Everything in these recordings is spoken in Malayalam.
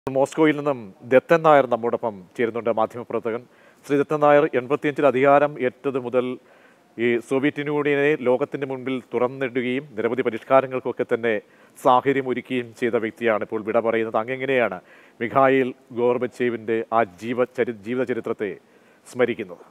മോസ്കോയിൽ നിന്നും ദത്തൻ നായർ നമ്മോടൊപ്പം ചേരുന്നുണ്ട് മാധ്യമപ്രവർത്തകൻ ശ്രീ ദത്തൻ നായർ എൺപത്തിയഞ്ചിൽ അധികാരം ഏറ്റത് മുതൽ ഈ സോവിയറ്റ് യൂണിയനെ ലോകത്തിന്റെ മുൻപിൽ തുറന്നിടുകയും നിരവധി പരിഷ്കാരങ്ങൾക്കൊക്കെ തന്നെ സാഹചര്യം ഒരുക്കുകയും ചെയ്ത വ്യക്തിയാണ് ഇപ്പോൾ വിട പറയുന്നത് അങ്ങെങ്ങനെയാണ് മിഖായിൽ ഗോർബച്ചേവിന്റെ ആ ജീവ ചരി ജീവിത ചരിത്രത്തെ സ്മരിക്കുന്നത്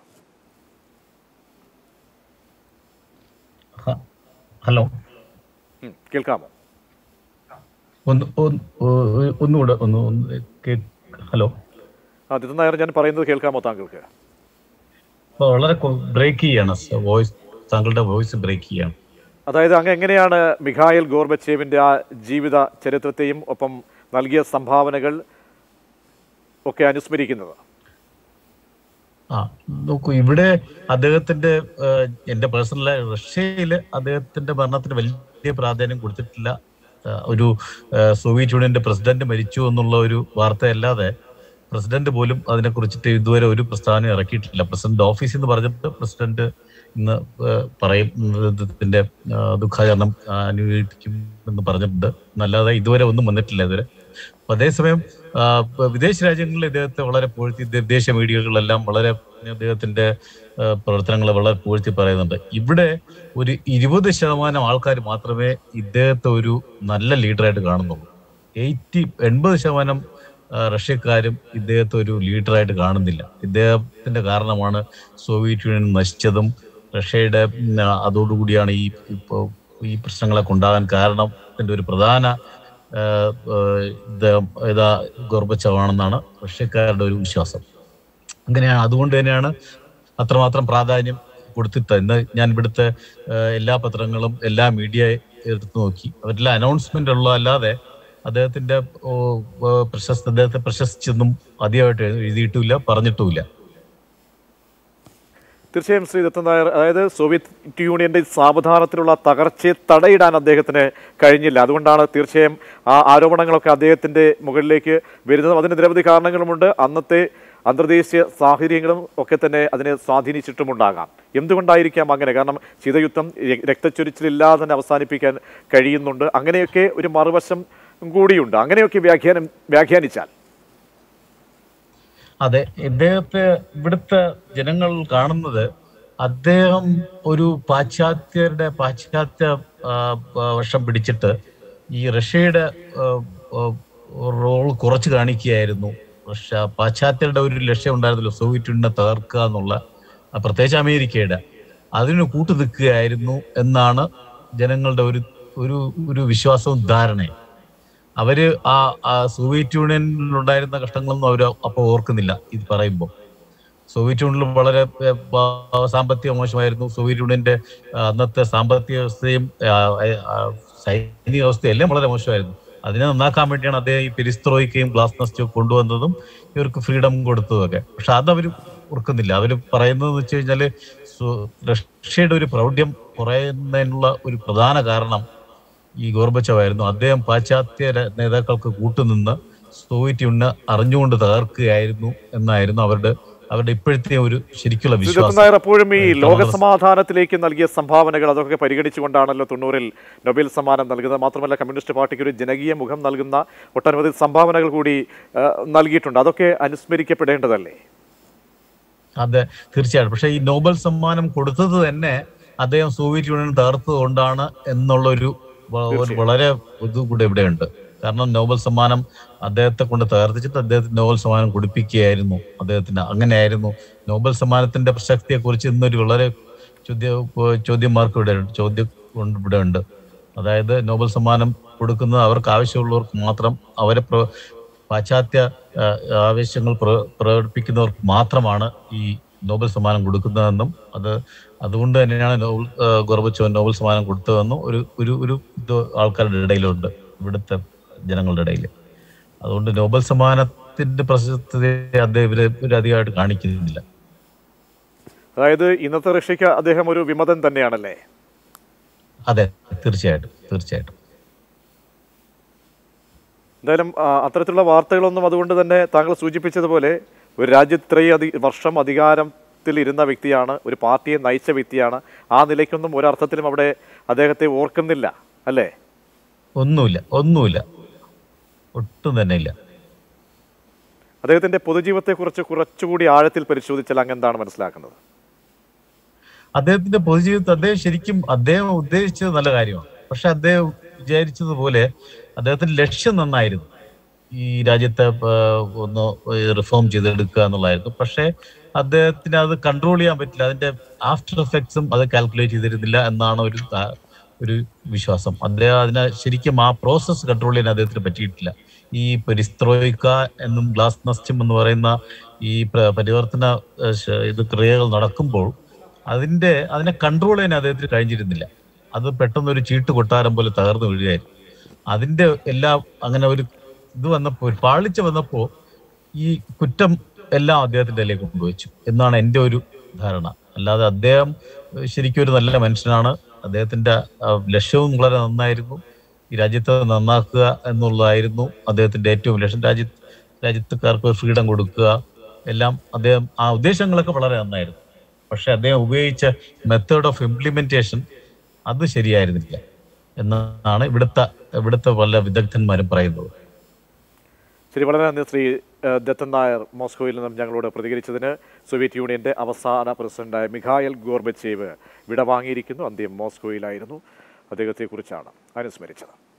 ഹ- ഹലോ ഉം, കേൾക്കാമോ ഒന്ന് ഒന്ന് ഒ- ഒന്നുകൂടെ ഒന്ന് ഒന്ന് കേ- ഹലോ ആ ദത്തൻ നായർ ഞാൻ പറയുന്നത് കേൾക്കാമോ താങ്കൾക്ക് ഇപ്പൊ വളരെ ബ്രേക്ക് ചെയ്യാണ് വോയിസ് താങ്കളുടെ വോയിസ് ബ്രേക്ക് ചെയ്യാണ് അതായത് അങ്ങ് എങ്ങനെയാണ് മിഖായിൽ ഗോർബച്ചേവിന്റെ ആ ജീവിത ചരിത്രത്തെയും ഒപ്പം നൽകിയ സംഭാവനകൾ ഒക്കെ അനുസ്മരിക്കുന്നത് ആ നോക്കൂ ഇവിടെ അദ്ദേഹത്തിന്റെ ഏഹ്, എന്റെ പേഴ്സണൽ റഷ്യയില് അദ്ദേഹത്തിന്റെ ഭരണത്തിന് വലിയ പ്രാധാന്യം കൊടുത്തിട്ടില്ല ഏഹ്, ഒരു ഏഹ്, സോവിയറ്റ് യൂണിയന്റെ പ്രസിഡന്റ് മരിച്ചു എന്നുള്ള ഒരു വാർത്തയല്ലാതെ പ്രസിഡന്റ് പോലും അതിനെ കുറിച്ചിട്ട് ഇതുവരെ ഒരു പ്രസ്താവന ഇറക്കിയിട്ടില്ല പ്രസിഡന്റ് ഓഫീസിൽ നിന്ന് പറഞ്ഞിട്ട് പ്രസിഡന്റ് ഇന്ന് ഏഹ്, പറയും ഇതിന്റെ ഏഹ്, ദുഃഖാചരണം അനുവദിക്കും എന്ന് പറഞ്ഞിട്ടുണ്ട് എന്നല്ലാതെ ഇതുവരെ ഒന്നും വന്നിട്ടില്ല ഇതുവരെ അപ്പൊ അതേസമയം ആ, ഇപ്പൊ വിദേശ രാജ്യങ്ങളിൽ ഇദ്ദേഹത്തെ വളരെ പുകഴ്ത്തി വിദേശ മീഡിയകളെല്ലാം വളരെ അദ്ദേഹത്തിന്റെ ആ, പ്രവർത്തനങ്ങളെ വളരെ പുകഴ്ത്തി പറയുന്നുണ്ട് ഇവിടെ ഒരു ഇരുപത് ശതമാനം ആൾക്കാർ മാത്രമേ ഇദ്ദേഹത്തെ ഒരു നല്ല ലീഡറായിട്ട് കാണുന്നുള്ളൂ എയ്റ്റി എൺപത് ശതമാനം ആ, റഷ്യക്കാരും ഇദ്ദേഹത്തെ ഒരു ലീഡറായിട്ട് കാണുന്നില്ല ഇദ്ദേഹത്തിന്റെ കാരണമാണ് സോവിയറ്റ് യൂണിയൻ നശിച്ചതും റഷ്യയുടെ ഉം, ആ, അതോടുകൂടിയാണ് ഈ ഇപ്പോ ഈ പ്രശ്നങ്ങളൊക്കെ ഉണ്ടാകാൻ കാരണത്തിന്റെ ഒരു പ്രധാന ആ, ആ, ഇത് ഇതാ ഗോർബച്ചവാണെന്നാണ് റഷ്യക്കാരുടെ ഒരു വിശ്വാസം അങ്ങനെയാണ് അതുകൊണ്ട് തന്നെയാണ് അത്രമാത്രം പ്രാധാന്യം കൊടുത്തിട്ട് ഇന്ന് ഞാൻ ഇവിടുത്തെ ആ, എല്ലാ പത്രങ്ങളും എല്ലാ മീഡിയ എടുത്തു നോക്കി അവരെല്ലാം അനൗൺസ്മെന്റ് ഉള്ള അല്ലാതെ അദ്ദേഹത്തിന്റെ ഓ, ഓ, പ്രശസ്ത അദ്ദേഹത്തെ പ്രശസ്തിച്ചൊന്നും അധികമായിട്ട് എഴുതിയിട്ടുമില്ല പറഞ്ഞിട്ടുമില്ല തീർച്ചയായും ശ്രീ ദത്തൻ നായർ അതായത് സോവിയറ്റ് യൂണിയന്റെ സാവധാനത്തിലുള്ള തകർച്ചയെ തടയിടാൻ അദ്ദേഹത്തിന് കഴിഞ്ഞില്ല അതുകൊണ്ടാണ് തീർച്ചയായും ആ ആരോപണങ്ങളൊക്കെ അദ്ദേഹത്തിന്റെ മുകളിലേക്ക് വരുന്നതും അതിന് നിരവധി കാരണങ്ങളുമുണ്ട് അന്നത്തെ അന്തർദേശീയ സാഹചര്യങ്ങളും ഒക്കെ തന്നെ അതിനെ സ്വാധീനിച്ചിട്ടുമുണ്ടാകാം എന്തുകൊണ്ടായിരിക്കാം അങ്ങനെ കാരണം ശീതയുദ്ധം ര- രക്തച്ചൊരിച്ചിലില്ലാതെ തന്നെ അവസാനിപ്പിക്കാൻ കഴിയുന്നുണ്ട് അങ്ങനെയൊക്കെ ഒരു മറുവശം കൂടിയുണ്ട് അങ്ങനെയൊക്കെ വ്യാഖ്യാനം വ്യാഖ്യാനിച്ചാൽ അതെ ഇദ്ദേഹത്തെ ഇവിടുത്തെ ജനങ്ങൾ കാണുന്നത് അദ്ദേഹം ഒരു പാശ്ചാത്യരുടെ പാശ്ചാത്യ ആ, ആ, വശം പിടിച്ചിട്ട് ഈ റഷ്യയുടെ ആ, ആ, റോൾ കുറച്ച് കാണിക്കുകയായിരുന്നു റഷ്യ പാശ്ചാത്യരുടെ ഒരു ലക്ഷ്യം ഉണ്ടായിരുന്നല്ലോ സോവിയറ്റ് യൂണിയനെ തകർക്കുക എന്നുള്ള ആ, പ്രത്യേകിച്ച് അമേരിക്കയുടെ അതിന് കൂട്ടു നിൽക്കുകയായിരുന്നു എന്നാണ് ജനങ്ങളുടെ ഒരു ഒരു ഒരു വിശ്വാസവും ധാരണയും അവര് ആ ആ സോവിയറ്റ് യൂണിയനിൽ ഉണ്ടായിരുന്ന കഷ്ടങ്ങളൊന്നും അവർ അപ്പൊ ഓർക്കുന്നില്ല ഇത് പറയുമ്പോൾ സോവിയറ്റ് യൂണിയനിൽ വളരെ ഏ, ബ- സാമ്പത്തിക മോശമായിരുന്നു സോവിയറ്റ് യൂണിയന്റെ ആ, അന്നത്തെ സാമ്പത്തിക വ്യവസ്ഥയും ആ, ആ, സൈനിക വ്യവസ്ഥയും എല്ലാം വളരെ മോശമായിരുന്നു അതിനെ നന്നാക്കാൻ വേണ്ടിയാണ് അദ്ദേഹം ഈ പെരിസ്ത്രോയിക്കയും ഗ്ലാസ് നസ്റ്റും കൊണ്ടുവന്നതും ഇവർക്ക് ഫ്രീഡം കൊടുത്തതും ഒക്കെ പക്ഷെ അത് അവർ ഓർക്കുന്നില്ല അവർ പറയുന്നത് വെച്ച് കഴിഞ്ഞാല് സോ- റഷ്യയുടെ ഒരു പ്രൗഢ്യം കുറയുന്നതിനുള്ള ഒരു പ്രധാന കാരണം ഈ ഗോർബച്ചവായിരുന്നു അദ്ദേഹം പാശ്ചാത്യ ര- നേതാക്കൾക്ക് കൂട്ടുനിന്ന് സോവിയറ്റ് യൂണിയനെ അറിഞ്ഞുകൊണ്ട് തകർക്കുകയായിരുന്നു എന്നായിരുന്നു അവരുടെ അവരുടെ ഇപ്പോഴത്തെ ഒരു ശരിക്കുള്ള ശ്രീ ദത്തൻ വിശ്വാസം നായർ എപ്പോഴും ഈ ഏഹ് ലോകസമാധാനത്തിലേക്ക് നൽകിയ സംഭാവനകൾ അതൊക്കെ പരിഗണിച്ചുകൊണ്ടാണല്ലോ തൊണ്ണൂറിൽ നൊബേൽ സമ്മാനം നൽകുന്നത് മാത്രമല്ല കമ്മ്യൂണിസ്റ്റ് പാർട്ടിക്ക് ഒരു ജനകീയ മുഖം നൽകുന്ന ഒട്ടനവധി സംഭാവനകൾ കൂടി ആ, നൽകിയിട്ടുണ്ട് അതൊക്കെ അനുസ്മരിക്കപ്പെടേണ്ടതല്ലേ അതെ തീർച്ചയായിട്ടും പക്ഷെ ഈ നോബൽ സമ്മാനം കൊടുത്തത് തന്നെ അദ്ദേഹം സോവിയറ്റ് യൂണിയൻ തകർത്തത് കൊണ്ടാണ് എന്നുള്ള ഒരു വ- ഒരു തീർച്ചയായും. വളരെ ഇത് കൂടെ ഇവിടെയുണ്ട് കാരണം നോബൽ സമ്മാനം അദ്ദേഹത്തെ കൊണ്ട് തകർത്തിച്ചിട്ട് അദ്ദേഹത്തിന് നോബൽ സമ്മാനം കൊടുപ്പിക്കുകയായിരുന്നു അദ്ദേഹത്തിന് അങ്ങനെയായിരുന്നു നോബൽ സമ്മാനത്തിന്റെ പ്രസക്തിയെ കുറിച്ച് ഇന്നൊരു വളരെ ചോദ്യ ചോദ്യമാർക്ക് ഇവിടെ ഉണ്ട് ചോദ്യം കൊണ്ട് ഇവിടെ ഉണ്ട് അതായത് നോബൽ സമ്മാനം കൊടുക്കുന്നത് അവർക്ക് ആവശ്യമുള്ളവർക്ക് മാത്രം അവരെ പ്ര- പാശ്ചാത്യ ആ, ആവശ്യങ്ങൾ പ്ര- പ്രകടിപ്പിക്കുന്നവർക്ക് മാത്രമാണ് ഈ നോബൽ സമ്മാനം കൊടുക്കുന്നതെന്നും അത് അതുകൊണ്ട് തന്നെയാണ് നോബൽ ആ, ഗോർബച്ചോവ് നോബൽ സമ്മാനം കൊടുത്തതെന്നും ഒരു ഒരു ഒരു ഇത് ആൾക്കാരുടെ ഇടയിലുണ്ട് ഇവിടുത്തെ ജനങ്ങളുടെ ഇടയിൽ അതുകൊണ്ട് നോബൽ സമ്മാനത്തിന്റെ പ്രശസ്തി അദ്ദേഹം ഇവര് ഇവരധികമായിട്ട് കാണിക്കുന്നില്ല അതായത് ഇന്നത്തെ റഷ്യക്ക് അദ്ദേഹം ഒരു വിമതൻ തന്നെയാണല്ലേ അതെ തീർച്ചയായിട്ടും തീർച്ചയായിട്ടും എന്തായാലും ആ, അത്തരത്തിലുള്ള വാർത്തകളൊന്നും അതുകൊണ്ട് തന്നെ താങ്കൾ സൂചിപ്പിച്ചതുപോലെ ഒരു രാജ്യത്ത് ഇത്രയും അധി വർഷം അധികാരത്തിൽ ഇരുന്ന വ്യക്തിയാണ് ഒരു പാർട്ടിയെ നയിച്ച വ്യക്തിയാണ് ആ നിലയ്ക്കൊന്നും ഒരർത്ഥത്തിലും അവിടെ അദ്ദേഹത്തെ ഓർക്കുന്നില്ല അല്ലേ ഒന്നുമില്ല ഒന്നുമില്ല ഒട്ടും തന്നെ ഇല്ല അദ്ദേഹത്തിന്റെ പൊതുജീവിതത്തെക്കുറിച്ച് കുറച്ചുകൂടി ആഴത്തിൽ പരിശോധിച്ചാൽ അങ്ങ് എന്താണ് മനസ്സിലാക്കുന്നത് അദ്ദേഹത്തിന്റെ പൊതുജീവിതത്തിൽ അദ്ദേഹം ശരിക്കും അദ്ദേഹം ഉദ്ദേശിച്ചത് നല്ല കാര്യമാണ് പക്ഷെ അദ്ദേഹം വിചാരിച്ചതുപോലെ അദ്ദേഹത്തിന്റെ ലക്ഷ്യം നന്നായിരുന്നു ഈ രാജ്യത്തെ ആ, ഒന്ന് റിഫോം ചെയ്തെടുക്കുക എന്നുള്ളതായിരുന്നു പക്ഷെ അദ്ദേഹത്തിന് അത് കൺട്രോൾ ചെയ്യാൻ പറ്റില്ല അതിന്റെ ആഫ്റ്റർ എഫക്ട്സും അത് കാൽക്കുലേറ്റ് ചെയ്തിരുന്നില്ല എന്നാണ് ഒരു ആ- ഒരു വിശ്വാസം അദ്ദേഹം അതിനെ ശരിക്കും ആ പ്രോസസ്സ് കൺട്രോൾ ചെയ്യാൻ അദ്ദേഹത്തിന് പറ്റിയിട്ടില്ല ഈ പെരിസ്ത്രോയിക്ക എന്നും ഗ്ലാസ് നസ്റ്റും എന്ന് പറയുന്ന ഈ പ്ര- പരിവർത്തന ആ, ശ- ഇത് ക്രിയകൾ നടക്കുമ്പോൾ അതിന്റെ അതിനെ കൺട്രോൾ ചെയ്യാൻ അദ്ദേഹത്തിന് കഴിഞ്ഞിരുന്നില്ല അത് പെട്ടെന്ന് ഒരു ചീട്ട് കൊട്ടാരം പോലെ തകർന്നു വീഴുകയായിരുന്നു അതിന്റെ എല്ലാം അങ്ങനെ ഒരു ഇത് വന്നപ്പോ ഒരു പാളിച്ച വന്നപ്പോ ഈ കുറ്റം എല്ലാം അദ്ദേഹത്തിന്റെ ഇടയിലേക്ക് കൊണ്ടുവച്ചു എന്നാണ് എൻ്റെ ഒരു ധാരണ അല്ലാതെ അദ്ദേഹം ഏഹ്, ശരിക്കും ഒരു നല്ല മനുഷ്യനാണ് അദ്ദേഹത്തിന്റെ ആ, ലക്ഷ്യവും വളരെ നന്നായിരുന്നു ഈ രാജ്യത്തെ നന്നാക്കുക എന്നുള്ളതായിരുന്നു അദ്ദേഹത്തിന്റെ ഏറ്റവും ലക്ഷ്യം രാജ്യ രാജ്യത്തുകാർക്ക് ഫ്രീഡം കൊടുക്കുക എല്ലാം അദ്ദേഹം ആ ഉദ്ദേശങ്ങളൊക്കെ വളരെ നന്നായിരുന്നു പക്ഷെ അദ്ദേഹം ഉപയോഗിച്ച മെത്തേഡ് ഓഫ് ഇംപ്ലിമെന്റേഷൻ അത് ശരിയായിരുന്നില്ല എന്നാണ് ഇവിടുത്തെ ഇവിടുത്തെ പല വിദഗ്ധന്മാരും പറയുന്നത് ശരി വളരെ നന്ദി ശ്രീ ഏഹ്, ദത്തൻ നായർ മോസ്കോയിൽ നിന്നും ഞങ്ങളോട് പ്രതികരിച്ചതിന് സോവിയറ്റ് യൂണിയന്റെ അവസാന പ്രസിഡന്റായ മിഖായൽ ഗോർബച്ചേവ് വിടവാങ്ങിയിരിക്കുന്നു അന്ത്യം മോസ്കോയിലായിരുന്നു അദ്ദേഹത്തെക്കുറിച്ചാണ് അനുസ്മരിച്ചത്